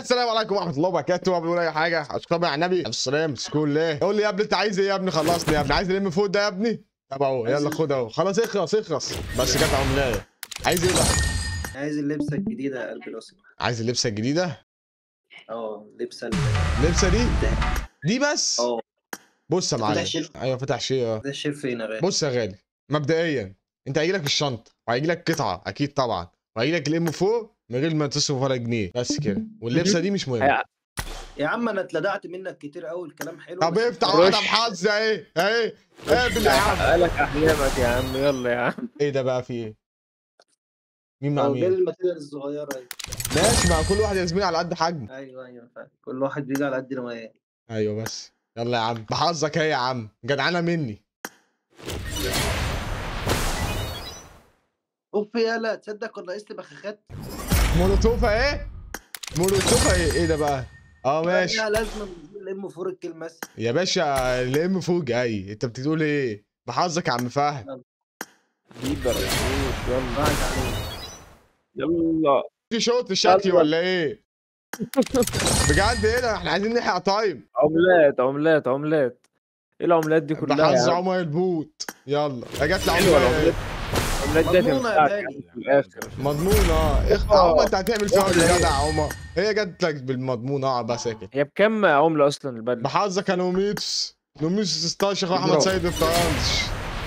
السلام عليكم ورحمه الله وبركاته ما بنقول اي حاجه اشكرا على النبي عليه السلام سكول ليه قول لي يا ابني انت عايز ايه يا ابني خلصني يا ابني عايز نلم فوق ده يا ابني طب اهو يلا خد اهو خلاص اخلص اخلص بس جت عملايه عايز ايه بقى عايز اللبسه الجديده يا قلبي لو سمحت عايز اللبسه الجديده اه لبسه ال- اللبسه دي دي بس اه بص يا معلم شيل. ايوه فتح شيء اه ده الشير فين يا غالي بص يا غالي مبدئيا انت هيجي لك الشنطه وهيجي لك قطعه اكيد طبعا وهيجي لك الام فوق من غير ما تصرف ولا جنيه بس كده واللبسه دي مش مهمه هي- يا عم انا اتلدعت منك كتير قوي الكلام حلو طب بس افتح أنت- واحده رش. بحظ اهي اهي قابل يا عم قالك احلامك يا عم يلا يا عم ايه ده بقى في ايه مين مع اه جاي مين الماتيريال الصغيره ايوه ماشي مع كل واحد يا زميلي على قد حجمه ايوه ايوه فاهم كل واحد بيجي على قد نواياه ايوه بس يلا يا عم بحظك اهي يا عم جدعانه مني اوف يالا تصدق كنا ناقص لي بخاخات مولوتوفه ايه مولوتوفه ايه ايه ده بقى اه ماشي لا لازم نلم فور الكلمه بس يا باشا الام فوق جاي انت بتقول ايه بحظك يا عم فهد دي برشوش يلا راحت عليك يلا في شوط شكلي يلا. ولا ايه بجد ايه ده احنا عايزين نحرق تايم عملات عملات عملات ايه العملات دي كلها بحظ يا عم؟ عمر البوت يلا جت لي حلوه عمر العملات العملات دي مضمونة يا هتنفعك غالي. يعني في الاخر مضمون اه اخ- آه. عمر انت هتعمل فيها واحدة يا هي. جدع عمر هي جت لك بالمضمون اقعد بقى ساكت هي بكام عمله اصلا البدله بحظك يا نوميتوس نوميتوس 16 احمد برافو. سيد الطرنش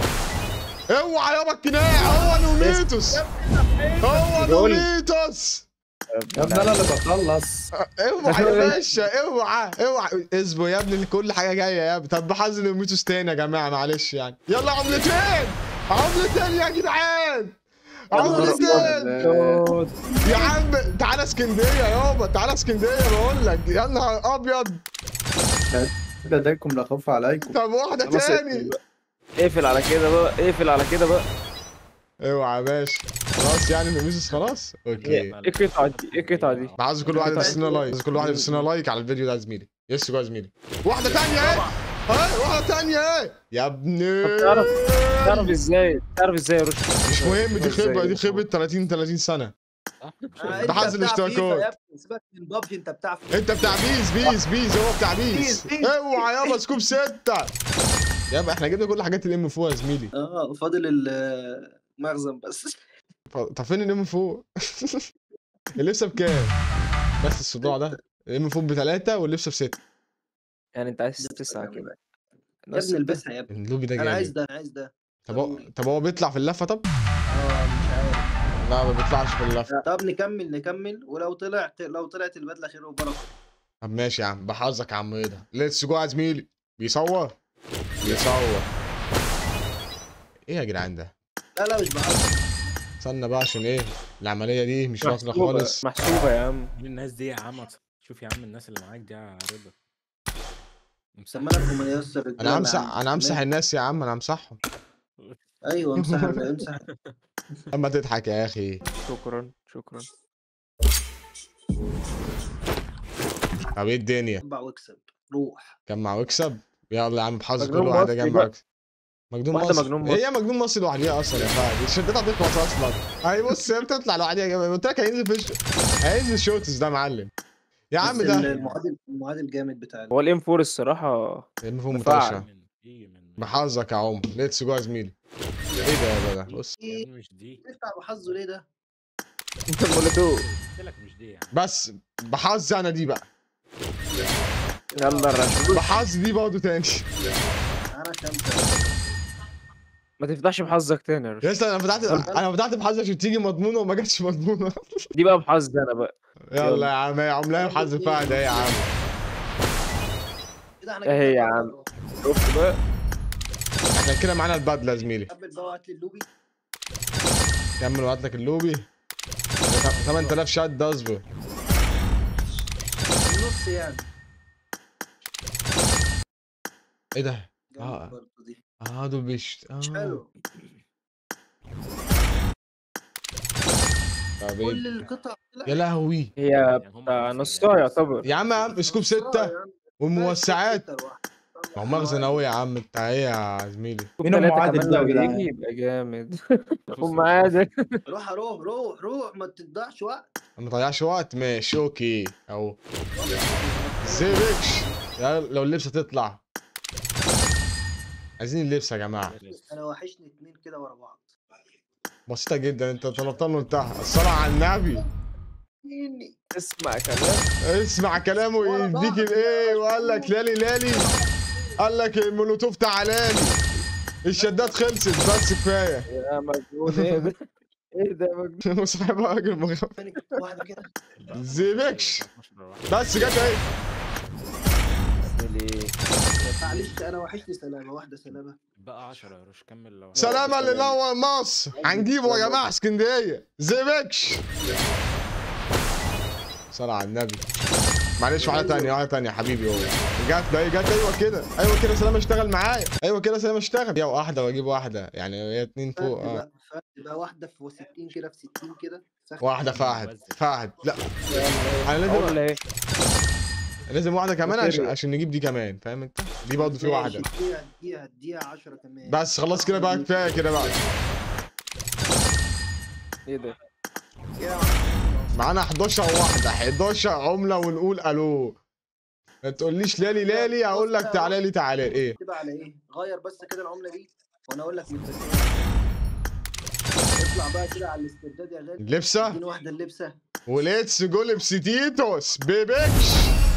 اوعى يابا الكناع هو نوميتوس هو دول. نوميتوس يا ابني انا اللي بخلص اوعى يا باشا اوعى اوعى اصبر يا ابني كل حاجه جايه يا ابني طب بحظ نوميتوس تاني يا جماعه معلش يعني يلا عملتين عملتين يا جدعان عملتين شوت. يا عم تعالى اسكندريه يابا تعالى اسكندريه بقول لك يا نهار ابيض ده دايكم لا خوف عليكم طب واحده خلاص تاني اقفل بقى. اقفل على كده بقى اقفل على كده بقى اوعى يا باشا خلاص يعني نوميتوس خلاص اوكي ايه القطعه دي ايه القطعه دي عايز كل واحد يرسلنا لايك عايز كل واحد يرسلنا لايك على الفيديو ده يا زميلي يس جوه يا زميلي واحده تانية ايه ايه واحده تانية ايه يا ابني طب تعرف تعرف ازاي تعرف ازاي يا رش مش مهم دي خبره دي إزاي؟ خبره 30 30 سنه آه، ده انت حظ بتاع الاشتراكات. فيفا يا ابني، سيبك من بابجي انت بتاع فيفا. انت بتاع بيس بيس بيس هو بتاع بيس بيس، بيس. اوعى يابا سكوب ستة يابا احنا جبنا كل حاجات الام فوق يا زميلي اه فاضل المخزن بس ف- طب فين الام فوق اللبسه بكام بس الصداع ده الام فوق بثلاثه واللبسه بستة يعني انت عايز تسعه كده يا ابني البسها يا ابني اللوبي ده انا عايز جامد ده انا عايز ده طب هو طب هو بيطلع في اللفه طب اه مش عارف لا ما بيطلعش في اللفه طب نكمل نكمل ولو طلع لو طلعت البدله خير وبركه طب ماشي يا عم بحظك يا عم ايه ده ليتس جو يا زميلي بيصور بيصور ايه يا جدعان ده لا لا مش بهزر استنى بقى عشان ايه العمليه دي مش واصله محسوبة خالص محسوبة يا عم مين الناس دي يا عم شوف يا عم الناس اللي معاك دي يا رضا طب ما انا كمان يسر الرجاله انا يا همسح عم. انا همسح الناس يا عم انا همسحهم ايوه امسح امسح اما تضحك يا اخي شكرا شكرا طب ايه الدنيا اربع واكسب روح جمع واكسب يلا يا عم بحظ مجنون كل واحد مصري جمع بقى. واكسب مجنون واحدة مصري مجنون مصري. هي مجنون مصري لوحديها اصلا يا فهد الشدات هتطلع اصلا اي بص هي بتطلع لوحديها يا جماعه قلت لك هينزل في الش... هينزل شوتس ده معلم يا عم بس ده المعادل المعادل جامد بتاع ال- هو الام 4 الصراحة المفهوم مفعل. مطرشه من دي من بحظك يا عم ليتس جو يا زميلي ايه ده يا جدع بص يا ابني مش دي تفتح بحظه ليه ده؟ انت مولوتوف قلت لك مش دي يعني بس بحظ انا دي بقى يلا الرش بحظ دي برضه تاني انا خمسه ما تفتحش بحظك تاني يا رش يا اسطى انا فتحت انا فتحت بحظ عشان تيجي مضمونه وما جاتش مضمونه دي بقى بحظ انا بقى يلا يا عم يا عملاها بحظ فهد ايه يا عم كده احنا اهي جبنا يا بقى. عم. شفت بقى احنا كده معانا البدله يا زميلي كمل بقى وهات لي اللوبي كمل وهات لك اللوبي 8000 شد اصبر النص يعني ايه ده جامد آه. برضه دي اه دول بيش مش اه حلو طب كل ايه القطع لا يا لهوي هي يعني هم بتاع نفس نصها يعتبر يا عم يا عم سكوب آه ستة يا عم. والموسعات ستة لوحده. ما هو مخزن قوي يا عم انت ايه يا زميلي مين أم تلاتة عادل كمان ده يا لو جدعان؟ يجي يبقى جامد بص ام بص. عادل روح روح روح روح ما تضيعش وقت ما نضيعش وقت ماشي اوكي اهو زيبكش يا لو اللبس هتطلع عايزين اللبس يا جماعه انا وحشني اتنين كده ورا بعض بسيطه جدا انت طلبتها له انتهى الصلاه على النبي إني. اسمع كلام اسمع كلامه ورا بعض يديك كده الايه يا وقال لك لالي لالي قال لك المولوتوف تعالالي الشدات خلصت بس كفايه يا مجنون ايه ده ايه ده يا مجنون مصاحب راجل مغ- تاني واحده كده زيبكش 12 واحد. بس جت اهي ليه معلش انا وحشني سلامه واحده سلامه بقى 10 يا روش كمل لو سلامة اللي نور مصر هنجيبه يا جماعه اسكندريه زيبكش صلى على النبي معلش واحده تانية واحده تانية حبيبي هو جت ده إيه؟ جت ايوه كده ايوه كده سلامة اشتغل معايا ايوه كده سلامة اشتغل يا واحده واجيب واحده يعني هي اتنين فرد فوق اه بقى فرد بقى واحده في 60 كده في 60 كده سخن. واحده فهد فهد لا انا اقول لازم ايه لازم واحده كمان عشان وكده. عشان نجيب دي كمان فاهم انت دي برضه في ماشي، واحده اديها اديها اديها 10 كمان بس خلاص كده بقى كفايه كده بقى ايه ده كده معانا 11 واحده 11 عمله ونقول الو ما تقوليش لالي لالي اقول لك تعالى لي تعالى ايه تبقى على ايه غير بس كده العمله دي وانا اقول لك يبقى اطلع بقى كده على الاسترداد يا غالي اللبسه اديني واحده اللبسه وليتس جو لبستيتوس بيبكش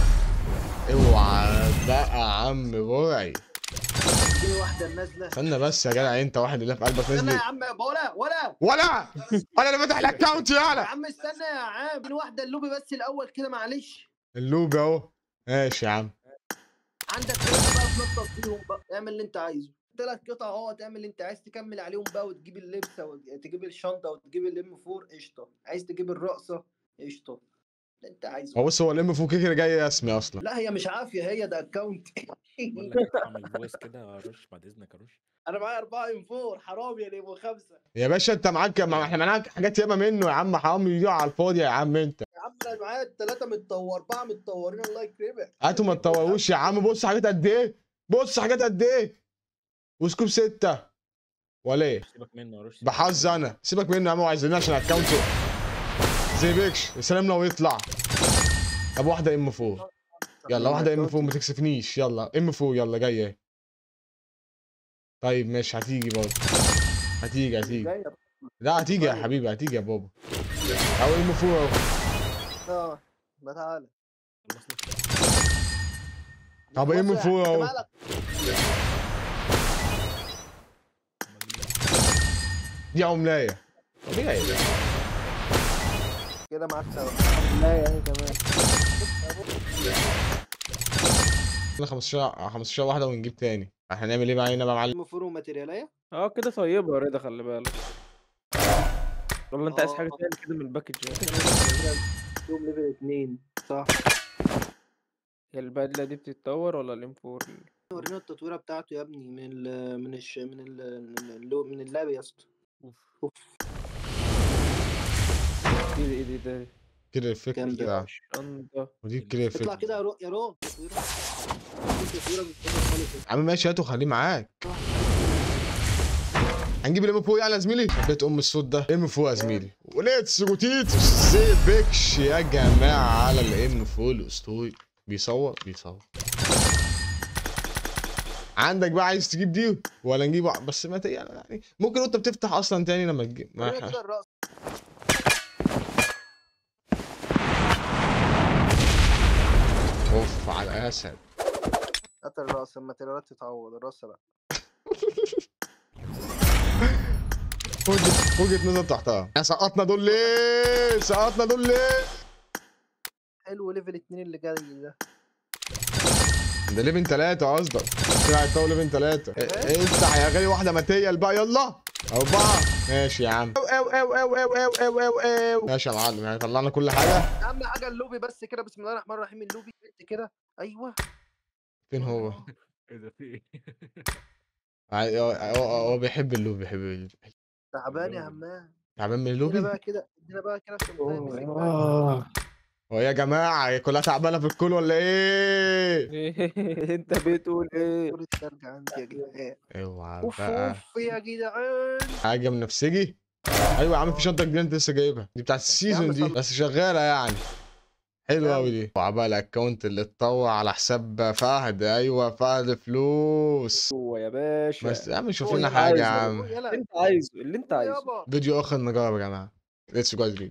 اوعى بقى يا عم برعي اديني واحده النازله استنى بس يا جدع انت واحد اللي في قلبك استنى يا نزل عم ولا ولا ولا انا اللي فاتح الاكونت يا يالا عم استنى يا عم اديني واحده اللوبي بس الاول كده معلش اللوب اهو ماشي يا عم عندك ثلاث بقى تنطط فيهم بقى اعمل اللي انت عايزه ثلاث قطع اهو تعمل اللي انت عايز تكمل عليهم بقى وتجيب اللبسه وتجيب الشنطه وتجيب الام 4 قشطه عايز تجيب الرقصه قشطه اللي انت عايزه هو بص هو الام فوق كده جاي اسمي اصلا لا هي مش عافيه هي ده اكونت بقول لك اعمل فويس كده يا روش بعد اذنك يا روش انا معايا اربعه ام 4 حرام يا نيمو خمسه يا باشا انت معاك ما احنا معاك حاجات ياما منه يا عم حرام يضيعوا على الفاضي يا عم انت يا عم انا معايا الثلاثه متطور اربعه متطورين الله يكرمك هاتوا ما تطوروش يا عم بص حاجات قد ايه بص حاجات قد ايه وسكوب ستة ولا ايه سيبك منه يا روش سيبك بحظ منه. انا سيبك منه يا عم هو عايزين عشان اكونته زي بيكش يا سلام لو يطلع طب واحده ام 4 يلا واحده ام 4 ما تكسفنيش يلا ام 4 يلا جايه اهي. طيب ماشي هتيجي برضه هتيجي هتيجي جاية. لا هتيجي يا حبيبي هتيجي يا بابا اهو ام 4 اهو اه ما تعالى خلص لك. طب ام 4 اهو مالك دي عملايه طبيعي كده معاك سوا لا يا اهي كمان احنا 15 15 واحده ونجيب تاني احنا هنعمل ايه بقى هنا بقى يا معلم ام 4 وماتيرياليه اه كده طيبه يا رضا خلي بالك ولا انت عايز حاجه آه. تاني كده من الباكج يوم ليفل 2 صح هي البدله دي بتتطور ولا الام 4 ورينا التطويره بتاعته يا ابني من ال من الش من ال من اللو- من اللاب يا اسطى اوف اوف ايه ده ايه ده ده كده الفكر جامدة. بتاع شنطه ودي كده اطلع الفكر كده يا رو يا رو تطويره في تطويره من كده خالص يا عم ماشي هاته خليه معاك هنجيب الام 4 يعني يا زميلي حبيت ام الصوت ده ام 4 يا زميلي وليتس روتيتوس زي بيكش يا جماعه على الام 4 الاسطوري بيصور بيصور عندك بقى عايز تجيب دي ولا نجيب واحد- بس ما ت- يعني ممكن وانت بتفتح اصلا تاني لما تجيب ورينا ما- كده الرأس اوف على اسد هات الرأس الماتيريالات تتعوض الرأس لا وجهه وجهه نظر تحتها يا سقطنا دول ليه سقطنا دول ليه حلو ليفل 2 اللي جاي ده ده ليفن 3 قصدك طلع الطاوله ليفن 3 افتح يا غالي واحده ماتيريال بقى يلا اربعه ماشي يا عم او او او او او او او او او ماشي يا معلم يعني طلعنا كل حاجه اهم حاجه اللوبي بس كده بسم الله الرحمن الرحيم اللوبي انت كده ايوه فين هو؟ ايه ده في ايه؟ عاي- هو هو- هو بيحب اللوبي بيحب اللوبي. تعبان يا همام تعبان من ادينا اللوبي؟ بقى كده ادينا بقى كده عشان نمسك بقى. اه ويا يا جماعه هي كلها تعبانه في الكل ولا ايه انت بتقول ايه كرة ترجع عندي يا جدعان اوعى اوف بقى اوف يا جدعان حاجه من نفسجي ايوه يا عم في شنطه جديده انت لسه جايبها دي بتاعت السيزون دي صل- بس شغاله يعني حلوه نعم. قوي دي اوعى بقى الاكونت اللي اتطوع على حساب فهد ايوه فهد فلوس هو يا باشا بس يا عم شوف هو لنا اللي حاجه يا عايزه. عم يلا اللي انت عايزه اللي انت عايزه يابا فيديو اخر نجرب يا جماعه ليتس جو